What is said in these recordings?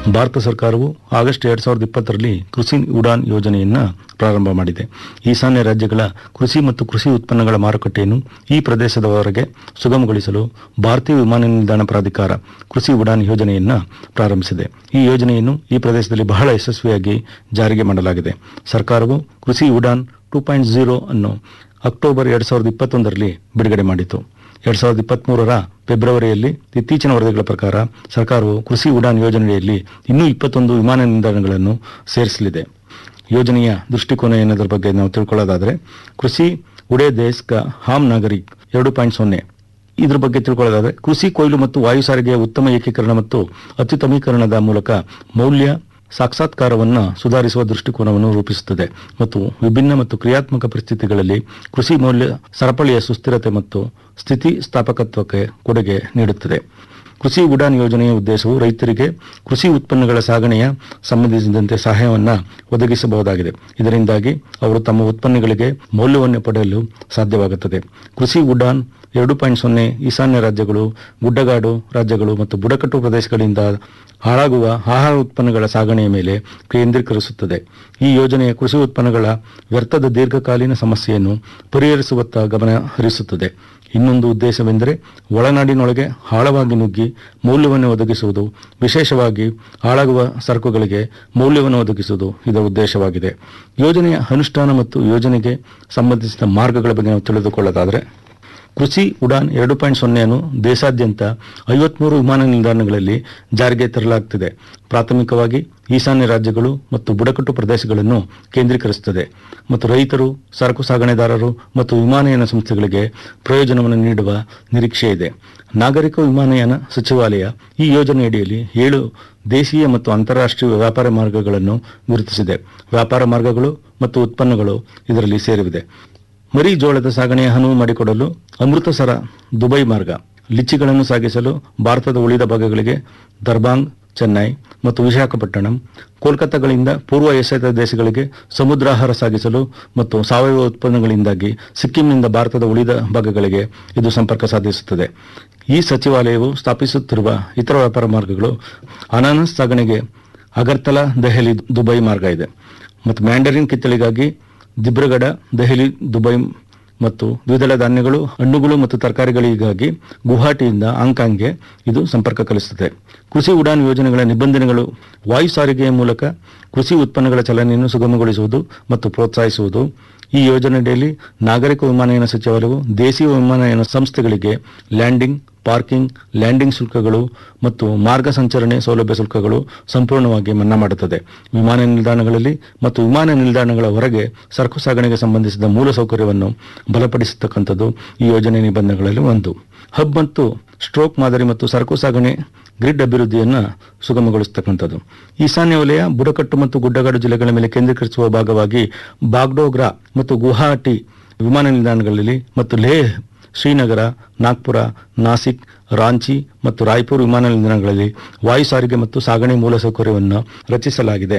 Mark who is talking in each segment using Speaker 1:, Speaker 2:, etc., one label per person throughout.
Speaker 1: ಭಾರತ ಸರ್ಕಾರವು ಆಗಸ್ಟ್ ಎರಡ್ ಸಾವಿರದ ಇಪ್ಪತ್ತರಲ್ಲಿ ಕೃಷಿ ಉಡಾನ್ ಯೋಜನೆಯನ್ನ ಪ್ರಾರಂಭ ಮಾಡಿದೆ ಈಶಾನ್ಯ ರಾಜ್ಯಗಳ ಕೃಷಿ ಮತ್ತು ಕೃಷಿ ಉತ್ಪನ್ನಗಳ ಮಾರುಕಟ್ಟೆಯನ್ನು ಈ ಪ್ರದೇಶದವರೆಗೆ ಸುಗಮಗೊಳಿಸಲು ಭಾರತೀಯ ವಿಮಾನ ನಿಲ್ದಾಣ ಪ್ರಾಧಿಕಾರ ಕೃಷಿ ಉಡಾನ್ ಯೋಜನೆಯನ್ನ ಪ್ರಾರಂಭಿಸಿದೆ ಈ ಯೋಜನೆಯನ್ನು ಈ ಪ್ರದೇಶದಲ್ಲಿ ಬಹಳ ಯಶಸ್ವಿಯಾಗಿ ಜಾರಿಗೆ ಮಾಡಲಾಗಿದೆ ಸರ್ಕಾರವು Krishi Udan two point zero ಅನ್ನು ಅಕ್ಟೋಬರ್ ಎರಡ್ ಸಾವಿರದ ಇಪ್ಪತ್ತೊಂದರಲ್ಲಿ ಬಿಡುಗಡೆ ಮಾಡಿತು ಎರಡ್ ಸಾವಿರದ ಇಪ್ಪತ್ಮೂರರ ಫೆಬ್ರವರಿಯಲ್ಲಿ ಇತ್ತೀಚಿನ ವರದಿಗಳ ಪ್ರಕಾರ ಸರ್ಕಾರವು ಕೃಷಿ ಉಡಾನ್ ಯೋಜನೆಯಲ್ಲಿ ಇನ್ನೂ ಇಪ್ಪತ್ತೊಂದು ವಿಮಾನ ನಿಲ್ದಾಣಗಳನ್ನು ಸೇರಿಸಲಿದೆ ಯೋಜನೆಯ ದೃಷ್ಟಿಕೋನ ಏನದರ ಬಗ್ಗೆ ನಾವು ತಿಳ್ಕೊಳ್ಳೋದಾದ್ರೆ ಕೃಷಿ ಉಡೇ ದೇಶ್ ಕಾ ಹಾಮ್ ನಾಗರಿಕ್ ಎರಡು ಪಾಯಿಂಟ್ ಸೊನ್ನೆ ಇದ್ರ ಬಗ್ಗೆ ತಿಳ್ಕೊಳ್ಳೋದಾದ್ರೆ ಕೃಷಿ ಕೊಯ್ಲು ಮತ್ತು ವಾಯು ಸಾರಿಗೆಯ ಉತ್ತಮ ಏಕೀಕರಣ ಮತ್ತು ಅತ್ಯುತ್ತಮೀಕರಣದ ಮೂಲಕ ಮೌಲ್ಯ ಸಾಕ್ಷಾತ್ಕಾರವನ್ನ ಸುಧಾರಿಸುವ ದೃಷ್ಟಿಕೋನವನ್ನು ರೂಪಿಸುತ್ತದೆ ಮತ್ತು ವಿಭಿನ್ನ ಮತ್ತು ಕ್ರಿಯಾತ್ಮಕ ಪರಿಸ್ಥಿತಿಗಳಲ್ಲಿ ಕೃಷಿ ಮೌಲ್ಯ ಸರಪಳಿಯ ಸುಸ್ಥಿರತೆ ಮತ್ತು ಸ್ಥಿತಿ ಸ್ಥಾಪಕತ್ವಕ್ಕೆ ಕೊಡುಗೆ ನೀಡುತ್ತದೆ ಕೃಷಿ ಉಡಾನ್ ಯೋಜನೆಯ ಉದ್ದೇಶವು ರೈತರಿಗೆ ಕೃಷಿ ಉತ್ಪನ್ನಗಳ ಸಾಗಣೆಯ ಸಂಬಂಧಿಸಿದಂತೆ ಸಹಾಯವನ್ನ ಒದಗಿಸಬಹುದಾಗಿದೆ ಇದರಿಂದಾಗಿ ಅವರು ತಮ್ಮ ಉತ್ಪನ್ನಗಳಿಗೆ ಮೌಲ್ಯವನ್ನು ಪಡೆಯಲು ಸಾಧ್ಯವಾಗುತ್ತದೆ ಕೃಷಿ ಉಡಾನ್ ಎರಡು ಪಾಯಿಂಟ್ ಸೊನ್ನೆ ಈಶಾನ್ಯ ರಾಜ್ಯಗಳು ಗುಡ್ಡಗಾಡು ರಾಜ್ಯಗಳು ಮತ್ತು ಬುಡಕಟ್ಟು ಪ್ರದೇಶಗಳಿಂದ ಹಾಳಾಗುವ ಆಹಾರ ಉತ್ಪನ್ನಗಳ ಸಾಗಣೆಯ ಮೇಲೆ ಕೇಂದ್ರೀಕರಿಸುತ್ತದೆ ಈ ಯೋಜನೆಯ ಕೃಷಿ ಉತ್ಪನ್ನಗಳ ವ್ಯರ್ಥದ ದೀರ್ಘಕಾಲೀನ ಸಮಸ್ಯೆಯನ್ನು ಪರಿಹರಿಸುವತ್ತ ಗಮನ ಹರಿಸುತ್ತದೆ ಇನ್ನೊಂದು ಉದ್ದೇಶವೆಂದರೆ ಒಳನಾಡಿನೊಳಗೆ ಆಳವಾಗಿ ನುಗ್ಗಿ ಮೌಲ್ಯವನ್ನು ಒದಗಿಸುವುದು ವಿಶೇಷವಾಗಿ ಹಾಳಾಗುವ ಸರಕುಗಳಿಗೆ ಮೌಲ್ಯವನ್ನು ಒದಗಿಸುವುದು ಇದರ ಉದ್ದೇಶವಾಗಿದೆ ಯೋಜನೆಯ ಅನುಷ್ಠಾನ ಮತ್ತು ಯೋಜನೆಗೆ ಸಂಬಂಧಿಸಿದ ಮಾರ್ಗಗಳ ಬಗ್ಗೆ ನಾವು ತಿಳಿದುಕೊಳ್ಳೋದಾದರೆ ಕೃಷಿ ಉಡಾನ್ ಎರಡು ಪಾಯಿಂಟ್ ಸೊನ್ನೆಯನ್ನು ದೇಶಾದ್ಯಂತ ಐವತ್ಮೂರು ವಿಮಾನ ನಿಲ್ದಾಣಗಳಲ್ಲಿ ಜಾರಿಗೆ ತರಲಾಗುತ್ತಿದೆ ಪ್ರಾಥಮಿಕವಾಗಿ ಈಶಾನ್ಯ ರಾಜ್ಯಗಳು ಮತ್ತು ಬುಡಕಟ್ಟು ಪ್ರದೇಶಗಳನ್ನು ಕೇಂದ್ರೀಕರಿಸುತ್ತದೆ ಮತ್ತು ರೈತರು ಸರಕು ಸಾಗಣೆದಾರರು ಮತ್ತು ವಿಮಾನಯಾನ ಸಂಸ್ಥೆಗಳಿಗೆ ಪ್ರಯೋಜನವನ್ನು ನೀಡುವ ನಿರೀಕ್ಷೆ ಇದೆ ನಾಗರಿಕ ವಿಮಾನಯಾನ ಸಚಿವಾಲಯ ಈ ಯೋಜನೆಯಡಿಯಲ್ಲಿ ಏಳು ದೇಶೀಯ ಮತ್ತು ಅಂತಾರಾಷ್ಟ್ರೀಯ ವ್ಯಾಪಾರ ಮಾರ್ಗಗಳನ್ನು ಗುರುತಿಸಿದೆ ವ್ಯಾಪಾರ ಮಾರ್ಗಗಳು ಮತ್ತು ಉತ್ಪನ್ನಗಳು ಇದರಲ್ಲಿ ಸೇರಿವೆ ಮರಿ ಜೋಳದ ಸಾಗಣೆಯ ಅನುವು ಮಾಡಿಕೊಡಲು ಅಮೃತಸರ ದುಬೈ ಮಾರ್ಗ ಲಿಚ್ಚಿಗಳನ್ನು ಸಾಗಿಸಲು ಭಾರತದ ಉಳಿದ ಭಾಗಗಳಿಗೆ ದರ್ಬಾಂಗ್ ಚೆನ್ನೈ ಮತ್ತು ವಿಶಾಖಪಟ್ಟಣಂ ಕೋಲ್ಕತ್ತಾಗಳಿಂದ ಪೂರ್ವ ಏಷ್ಯಾದ ದೇಶಗಳಿಗೆ ಸಮುದ್ರಾಹಾರ ಸಾಗಿಸಲು ಮತ್ತು ಸಾವಯವ ಉತ್ಪನ್ನಗಳಿಂದಾಗಿ ಸಿಕ್ಕಿಂನಿಂದ ಭಾರತದ ಉಳಿದ ಭಾಗಗಳಿಗೆ ಇದು ಸಂಪರ್ಕ ಸಾಧಿಸುತ್ತದೆ ಈ ಸಚಿವಾಲಯವು ಸ್ಥಾಪಿಸುತ್ತಿರುವ ಇತರ ವ್ಯಾಪಾರ ಮಾರ್ಗಗಳು ಅನಾನಸ್ ಸಾಗಣೆಗೆ ಅಗರ್ತಲಾ ದೆಹಲಿ ದುಬೈ ಮಾರ್ಗ ಇದೆ ಮತ್ತು ಮ್ಯಾಂಡರಿನ್ ಕಿತ್ತಳಿಗಾಗಿ ದಿಬ್ರಗಢ ದೆಹಲಿ ದುಬೈ ಮತ್ತು ದ್ವಿದಳ ಧಾನ್ಯಗಳು ಹಣ್ಣುಗಳು ಮತ್ತು ತರಕಾರಿಗಳಿಗಾಗಿ ಗುವಾಹಟಿಯಿಂದ ಹಾಂಗ್ಕಾಂಗ್ಗೆ ಇದು ಸಂಪರ್ಕ ಕಲಿಸುತ್ತದೆ ಕೃಷಿ ಉಡಾನ್ ಯೋಜನೆಗಳ ನಿಬಂಧನೆಗಳು ವಾಯು ಸಾರಿಗೆಯ ಮೂಲಕ ಕೃಷಿ ಉತ್ಪನ್ನಗಳ ಚಲನೆಯನ್ನು ಸುಗಮಗೊಳಿಸುವುದು ಮತ್ತು ಪ್ರೋತ್ಸಾಹಿಸುವುದು ಈ ಯೋಜನೆಯಡಿಯಲ್ಲಿ ನಾಗರಿಕ ವಿಮಾನಯಾನ ಸಚಿವಾಲಯವು ದೇಶೀಯ ವಿಮಾನಯಾನ ಸಂಸ್ಥೆಗಳಿಗೆ ಲ್ಯಾಂಡಿಂಗ್ ಪಾರ್ಕಿಂಗ್ ಲ್ಯಾಂಡಿಂಗ್ ಶುಲ್ಕಗಳು ಮತ್ತು ಮಾರ್ಗ ಸಂಚರಣೆ ಸೌಲಭ್ಯ ಶುಲ್ಕಗಳು ಸಂಪೂರ್ಣವಾಗಿ ಮನ್ನಾ ಮಾಡುತ್ತದೆ ವಿಮಾನ ನಿಲ್ದಾಣಗಳಲ್ಲಿ ಮತ್ತು ವಿಮಾನ ನಿಲ್ದಾಣಗಳ ಹೊರಗೆ ಸರಕು ಸಾಗಣೆಗೆ ಸಂಬಂಧಿಸಿದ ಮೂಲಸೌಕರ್ಯವನ್ನು ಬಲಪಡಿಸತಕ್ಕಂಥದ್ದು ಈ ಯೋಜನೆ ನಿಬಂಧನೆಗಳಲ್ಲಿ ಒಂದು ಹಬ್ ಮತ್ತು ಸ್ಟ್ರೋಕ್ ಮಾದರಿ ಮತ್ತು ಸರಕು ಸಾಗಣೆ ಗ್ರಿಡ್ ಅಭಿವೃದ್ಧಿಯನ್ನು ಸುಗಮಗೊಳಿಸತಕ್ಕಂಥದ್ದು ಈಶಾನ್ಯ ವಲಯ ಬುಡಕಟ್ಟು ಮತ್ತು ಗುಡ್ಡಗಾಡು ಜಿಲ್ಲೆಗಳ ಮೇಲೆ ಕೇಂದ್ರೀಕರಿಸುವ ಭಾಗವಾಗಿ ಬಾಗ್ಡೋಗ್ರಾ ಮತ್ತು ಗುವಾಹಟಿ ವಿಮಾನ ನಿಲ್ದಾಣಗಳಲ್ಲಿ ಮತ್ತು ಲೇಹ್ ಶ್ರೀನಗರ ನಾಗ್ಪುರ ನಾಸಿಕ್ ರಾಂಚಿ ಮತ್ತು ರಾಯ್ಪುರ್ ವಿಮಾನ ನಿಲ್ದಾಣಗಳಲ್ಲಿ ವಾಯು ಸಾರಿಗೆ ಮತ್ತು ಸಾಗಣೆ ಮೂಲಸೌಕರ್ಯವನ್ನು ರಚಿಸಲಾಗಿದೆ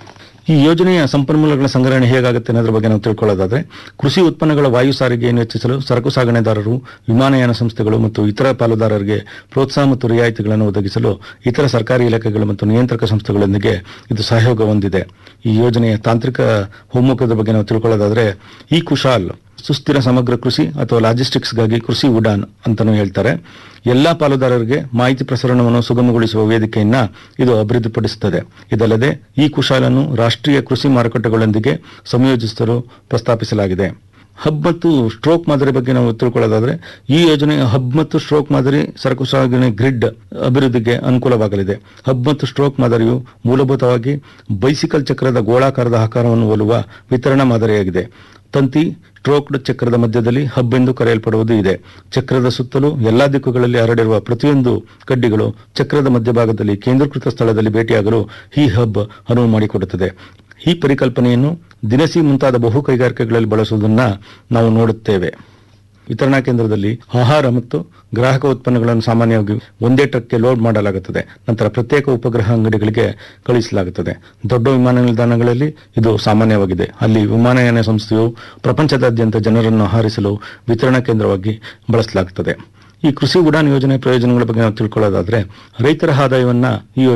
Speaker 1: ಈ ಯೋಜನೆಯ ಸಂಪನ್ಮೂಲಗಳ ಸಂಗ್ರಹಣೆ ಹೇಗಾಗುತ್ತೆ ಅನ್ನೋದ್ರ ಬಗ್ಗೆ ನಾವು ತಿಳ್ಕೊಳ್ಳೋದಾದ್ರೆ ಕೃಷಿ ಉತ್ಪನ್ನಗಳ ವಾಯು ಸಾರಿಗೆಯನ್ನು ಹೆಚ್ಚಿಸಲು ಸರಕು ಸಾಗಣೆದಾರರು ವಿಮಾನಯಾನ ಸಂಸ್ಥೆಗಳು ಮತ್ತು ಇತರ ಪಾಲುದಾರರಿಗೆ ಪ್ರೋತ್ಸಾಹ ಮತ್ತು ರಿಯಾಯಿತಿಗಳನ್ನು ಒದಗಿಸಲು ಇತರ ಸರ್ಕಾರಿ ಇಲಾಖೆಗಳು ಮತ್ತು ನಿಯಂತ್ರಕ ಸಂಸ್ಥೆಗಳೊಂದಿಗೆ ಇದು ಸಹಯೋಗ ಹೊಂದಿದೆ ಈ ಯೋಜನೆಯ ತಾಂತ್ರಿಕ ಒಮ್ಮುಖದ ಬಗ್ಗೆ ನಾವು ತಿಳ್ಕೊಳ್ಳೋದಾದ್ರೆ ಈ ಕುಶಾಲ್ ಸುಸ್ಥಿರ ಸಮಗ್ರ ಕೃಷಿ ಅಥವಾ ಲಾಜಿಸ್ಟಿಕ್ಸ್ಗಾಗಿ ಕೃಷಿ ಉಡಾನ್ ಅಂತಾನೂ ಹೇಳ್ತಾರೆ ಎಲ್ಲಾ ಪಾಲುದಾರರಿಗೆ ಮಾಹಿತಿ ಪ್ರಸರಣವನ್ನು ಸುಗಮಗೊಳಿಸುವ ವೇದಿಕೆಯನ್ನ ಇದು ಅಭಿವೃದ್ಧಿಪಡಿಸುತ್ತದೆ ಇದಲ್ಲದೆ ಈ ಕುಶಾಲನ್ನು ರಾಷ್ಟ್ರೀಯ ಕೃಷಿ ಮಾರುಕಟ್ಟೆಗಳೊಂದಿಗೆ ಸಂಯೋಜಿಸಲು ಪ್ರಸ್ತಾಪಿಸಲಾಗಿದೆ ಹಬ್ ಮತ್ತು ಸ್ಟ್ರೋಕ್ ಮಾದರಿ ಬಗ್ಗೆ ನಾವು ತಿಳ್ಕೊಳ್ಳೋದಾದ್ರೆ ಈ ಯೋಜನೆ ಹಬ್ ಮತ್ತು ಸ್ಟ್ರೋಕ್ ಮಾದರಿ ಸರಕು ಸಾಗಣೆ ಗ್ರಿಡ್ ಅಭಿವೃದ್ಧಿಗೆ ಅನುಕೂಲವಾಗಲಿದೆ ಹಬ್ ಮತ್ತು ಸ್ಟ್ರೋಕ್ ಮಾದರಿಯು ಮೂಲಭೂತವಾಗಿ ಬೈಸಿಕಲ್ ಚಕ್ರದ ಗೋಳಾಕಾರದ ಆಕಾರವನ್ನು ಹೋಲುವ ವಿತರಣಾ ಮಾದರಿಯಾಗಿದೆ ತಂತಿ ಸ್ಟ್ರೋಕ್ಡ್ ಚಕ್ರದ ಮಧ್ಯದಲ್ಲಿ ಹಬ್ ಎಂದು ಕರೆಯಲ್ಪಡುವುದು ಇದೆ ಚಕ್ರದ ಸುತ್ತಲೂ ಎಲ್ಲಾ ದಿಕ್ಕುಗಳಲ್ಲಿ ಹರಡಿರುವ ಪ್ರತಿಯೊಂದು ಕಡ್ಡಿಗಳು ಚಕ್ರದ ಮಧ್ಯಭಾಗದಲ್ಲಿ ಕೇಂದ್ರೀಕೃತ ಸ್ಥಳದಲ್ಲಿ ಭೇಟಿಯಾಗಲು ಈ ಹಬ್ ಅನುವು ಮಾಡಿಕೊಡುತ್ತದೆ ಈ ಪರಿಕಲ್ಪನೆಯನ್ನು ದಿನಸಿ ಮುಂತಾದ ಬಹು ಕೈಗಾರಿಕೆಗಳಲ್ಲಿ ಬಳಸುವುದನ್ನ ನಾವು ನೋಡುತ್ತೇವೆ ವಿತರಣಾ ಕೇಂದ್ರದಲ್ಲಿ ಆಹಾರ ಮತ್ತು ಗ್ರಾಹಕ ಉತ್ಪನ್ನಗಳನ್ನು ಸಾಮಾನ್ಯವಾಗಿ ಒಂದೇ ಟ್ರಕ್ಗೆ ಲೋಡ್ ಮಾಡಲಾಗುತ್ತದೆ ನಂತರ ಪ್ರತ್ಯೇಕ ಉಪಗ್ರಹ ಅಂಗಡಿಗಳಿಗೆ ಕಳುಹಿಸಲಾಗುತ್ತದೆ ದೊಡ್ಡ ವಿಮಾನ ನಿಲ್ದಾಣಗಳಲ್ಲಿ ಇದು ಸಾಮಾನ್ಯವಾಗಿದೆ ಅಲ್ಲಿ ವಿಮಾನಯಾನ ಸಂಸ್ಥೆಯು ಪ್ರಪಂಚದಾದ್ಯಂತ ಜನರನ್ನು ಹಾರಿಸಲು ವಿತರಣಾ ಕೇಂದ್ರವಾಗಿ ಬಳಸಲಾಗುತ್ತದೆ ಈ ಕೃಷಿ ಉಡಾನ್ ಯೋಜನೆ ಪ್ರಯೋಜನಗಳ ಬಗ್ಗೆ ನಾವು ತಿಳ್ಕೊಳ್ಳೋದಾದ್ರೆ ರೈತರ ಆದಾಯವನ್ನ ಈ